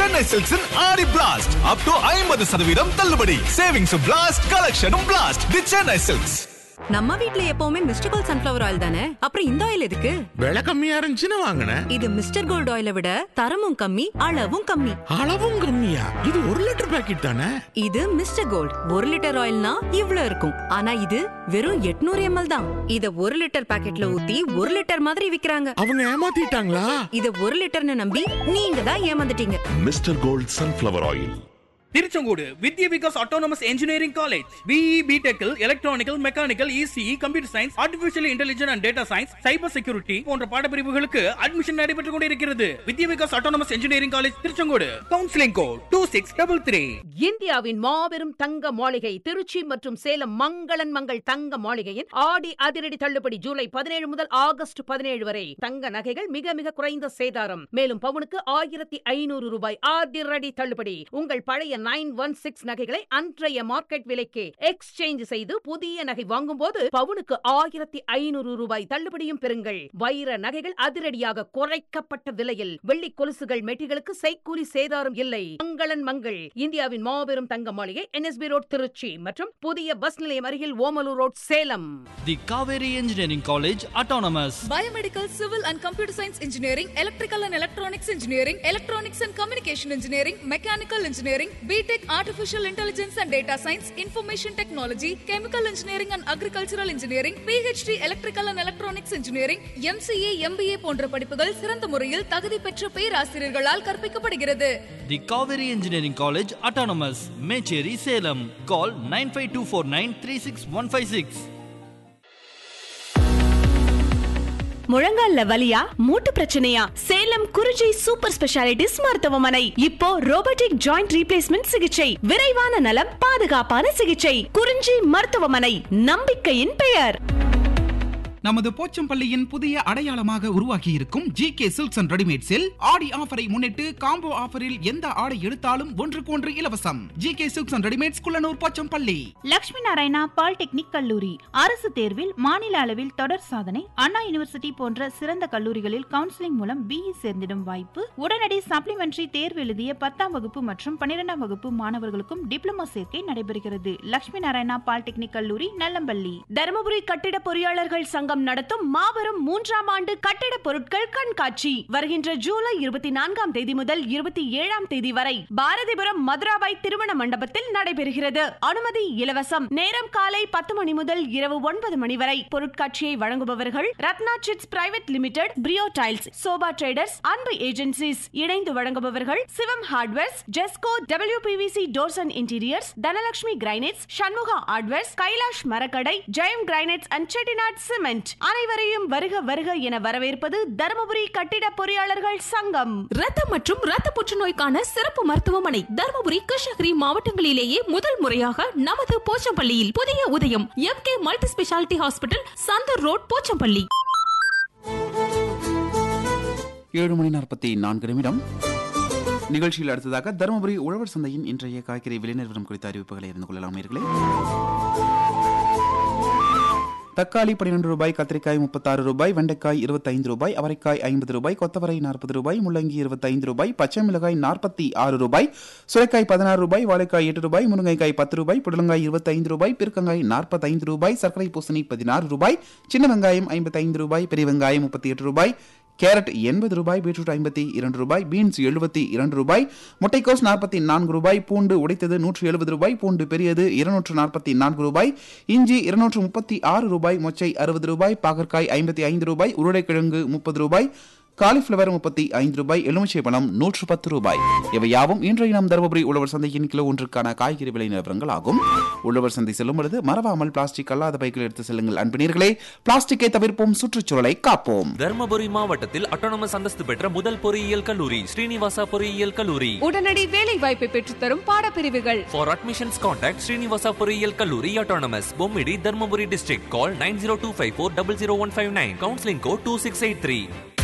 சென்னை சில்க்ஸின் ஆடி blast up to ஐம்பது சதவீதம் தள்ளுபடி சேவிங்ஸ் பிளாஸ்ட் கலெக்ஷனும் பிளாஸ்ட் தி சென்னை சில்க்ஸ் நம்ம வீட்ல எப்பவுமே மிஸ்டர் கோல்ட் சன்ஃபிளவர் ஆயில் தானே அப்புறம் இந்த ஆயில் எதுக்கு விலை கம்மியா இருந்துச்சுன்னு வாங்கினேன் இது மிஸ்டர் கோல்ட் ஆயிலை விட தரமும் கம்மி அளவும் கம்மி அளவும் கம்மியா இது ஒரு லிட்டர் பாக்கெட் தானே இது மிஸ்டர் கோல்ட் ஒரு லிட்டர் ஆயில்னா இவ்ளோ இருக்கும் ஆனா இது வெறும் 800 எம்எல் தான் இத ஒரு லிட்டர் பாக்கெட்ல ஊத்தி ஒரு லிட்டர் மாதிரி விக்கிறாங்க அவங்க ஏமாத்திட்டாங்களா இத ஒரு லிட்டர்னு நம்பி நீங்க தான் ஏமாந்துட்டீங்க Mister Gold sunflower oil Tiruchengode Vidya Vikas autonomous engineering college BE பிடெக்கில் electrical mechanical ECE computer science artificial intelligence and data science cyber security போன்ற பாடப்பிரிவுகளுக்கு அட்மிஷன் நடைபெற்றுக் கொண்டிருக்கிறது Vidya Vikas autonomous engineering college Tiruchengode counselling code two six double three இந்தியாவின் மாபெரும் தங்க மாளிகை திருச்சி மற்றும் சேலம் மங்களன் மங்கள் தங்க மாளிகையின் ஆடி அதிரடி தள்ளுபடி ஜூலை பதினேழு முதல் ஆகஸ்ட் பதினேழு வரை தங்க நகைகள் மிக மிக குறைந்த சேதாரம் மேலும் பவுனுக்கு ஆயிரத்தி ஐநூறு ரூபாய் அதிரடி தள்ளுபடி உங்கள் பழைய நைன் ஒன் சிக்ஸ் நகைகளை அன்றைய மார்க்கெட் விலைக்கு எக்ஸ்சேஞ்ச் செய்து புதிய நகை வாங்கும் போது பவுனுக்கு ஆயிரத்தி ஐநூறு ரூபாய் தள்ளுபடியும் பெறுங்கள் வைர நகைகள் அதிரடியாக குறைக்கப்பட்ட விலையில் வெள்ளி கொலுசுகள் மெட்டிகளுக்கு செய்கூலி சேதாரம் இல்லை மங்களன் மங்கள் இந்தியாவின் மாபெரும் தங்க மாளிகை என்எஸ்பி ரோட் திருச்சி மற்றும் புதிய பஸ் நிலையம் அருகில் Omalur road Salem The Kaveri Engineering College Autonomous. Biomedical, Civil and Computer Science Engineering, Electrical and Electronics Engineering, Electronics and Communication Engineering, Mechanical Engineering, BTech Artificial Intelligence and Data Science, Information Technology, Chemical Engineering and Agricultural Engineering, PhD Electrical and Electronics Engineering, MCA, MBA போன்ற படிப்புகள் சிறந்த முறையில் தகுதி பெற்ற பேராசிரியர்களால் கற்பிக்கப்படுகிறது The Kaveri Engineering College Autonomous. Mecheri Salem. Call 95249 முழங்கால்ல வலியா மூட்டு பிரச்சனையா சேலம் குறிஞ்சி சூப்பர் ஸ்பெஷாலிட்டிஸ் மருத்துவமனை இப்போ ரோபோட்டிக் ஜாயிண்ட் ரீப்ளேஸ்மெண்ட் சிகிச்சை விரைவான நலம் பாதுகாப்பான சிகிச்சை குறிஞ்சி மருத்துவமனை நம்பிக்கையின் பெயர் நமது போச்சம்பள்ளியின் புதிய அடையாளமாக உருவாக்கி இருக்கும் ஜி கே சில்க்ஸ் அண்ட் ரெடிமேட்ஸில் ஆடி ஆஃபரை முன்னிட்டு காம்போ ஆஃபரில் எந்த ஆடை எடுத்தாலும் ஒன்றுக்கு ஒன்று இலவசம் G K silks and readymades Kullanur Pochampalli Lakshmi Narayana polytechnic கல்லூரி அரசு தேர்வில் மாநில அளவில் தொடர் சாதனை அண்ணா யூனிவர்சிட்டி போன்ற சிறந்த கல்லூரிகளில் கவுன்சிலிங் மூலம் பிஇ சேர்ந்திடும் வாய்ப்பு உடனடி சப்ளிமெண்டரி தேர்வு எழுதிய பத்தாம் வகுப்பு மற்றும் பன்னிரெண்டாம் வகுப்பு மாணவர்களுக்கும் டிப்ளமோ சேர்க்கை நடைபெறுகிறது லட்சுமி நாராயணா பாலிடெக்னிக் கல்லூரி நல்லம்பள்ளி தருமபுரி கட்டிட பொறியாளர்கள் சங்கம் நடத்தும் மாபெரும் மூன்றாம் ஆண்டு கட்டிட பொருட்கள் கண்காட்சி வருகின்ற ஜூலை இருபத்தி நான்காம் தேதி முதல் இருபத்தி ஏழாம் தேதி வரை பாரதிபுரம் மதுராபாய் திருமண மண்டபத்தில் நடைபெறுகிறது அனுமதி இலவசம் நேரம் காலை பத்து மணி முதல் இரவு ஒன்பது மணி வரை பொருட்காட்சியை வழங்குபவர்கள் Ratna chits private limited Brio tiles Shoba traders Anbu agencies இணைந்து வழங்குபவர்கள் Sivam hardwares Jesco WPVC doors and interiors Dhanalakshmi granites Shanmuga hardwares Kailash மரக்கடை Jayam granites and Chettinad cement அனைவரையும் வருக வருக என வரவேற்பது தருமபுரி கட்டிட பொறியாளர்கள் சங்கம் ரத்தம் மற்றும் ரத்த புற்றுநோய்க்கான சிறப்பு மருத்துவமனை தருமபுரி கிருஷ்ணகிரி மாவட்டங்களிலேயே முதல் முறையாக நமது போச்சம்பள்ளியில் Puthiya Udhayam M K multi speciality hospital சந்தர் ரோட் போச்சம்பள்ளி ஏழு மணி நாற்பத்தி நான்கு நிமிடம் நிகழ்ச்சியில் அடுத்ததாக தருமபுரி உழவர் சந்தையின் இன்றைய காய்கறி விலை நிறுவனம் குறித்த அறிவிப்புகளை இருந்து கொள்ளலாம் நேர்களே தக்காளி பன்னிரண்டு ரூபாய் கத்திரிக்காய் முப்பத்தாறு ரூபாய் வெண்டைக்காய் இருபத்தைந்து ரூபாய் அவரைக்காய் ஐம்பது ரூபாய் கொத்தவரை நாற்பது ரூபாய் முள்ளங்கி இருபத்தைந்து ரூபாய் பச்சை மிளகாய் நாற்பத்தி ஆறு ரூபாய் சுரைக்காய் பதினாறு ரூபாய் வாழைக்காய் எட்டு ரூபாய் முருங்கைக்காய் பத்து ரூபாய் புடலங்காய் இருபத்தைந்து ரூபாய் பிற்கங்காய் நாற்பத்தைந்து ரூபாய் சர்க்கரை பூசணி பதினாறு ரூபாய் சின்ன வெங்காயம் ஐம்பத்தைந்து ரூபாய் பெரிய வெங்காயம் முப்பத்தி எட்டு ரூபாய் கேரட் எண்பது ரூபாய் பீட்ரூட் ஐம்பத்தி இரண்டு ரூபாய் பீன்ஸ் எழுபத்தி இரண்டு ரூபாய் முட்டைக்கோஸ் நாற்பத்தி நான்கு ரூபாய் பூண்டு உடைத்தது நூற்று எழுபது ரூபாய் பூண்டு பெரியது இருநூற்று நாற்பத்தி நான்கு ரூபாய் இஞ்சி இருநூற்று முப்பத்தி ஆறு ரூபாய் மொச்சை அறுபது ரூபாய் பாகற்காய் ஐம்பத்தி ஐந்து ரூபாய் உருளைக்கிழங்கு முப்பது ரூபாய் காலிஃப்ளவர் முப்பத்தி ஐந்து ரூபாய் எலுமிச்சை பழம் நூற்று பத்து ரூபாய் இவை யாவும் இன்றைய நம் தருமபுரி உழவர் சந்தையின் கிலோ ஒன்றுக்கான காய்கறி விலை நிலவரங்கள் ஆகும் உழவர் சந்தை செல்லும் பொழுது மறவாமல் பிளாஸ்டிக் அல்லாத பைக்கில் எடுத்து செல்லுங்கள் அன்பினர்களே பிளாஸ்டிக்கை தவிர்ப்போம் சுற்றுச்சூழலை காப்போம் தர்மபுரி மாவட்டத்தில் அட்டானமஸ் அந்தஸ்து பெற்ற முதல் பொறியியல் கல்லூரி ஸ்ரீனிவாசா பொறியியல் கல்லூரி உடனடி வேலை வாய்ப்பை பெற்றுத்தரும் பாடப்பிரிவுகள் For admissions contact Srinivasa பொறியியல் கல்லூரி autonomous Bommidi Dharmapuri district call 9025400159 counseling code 2683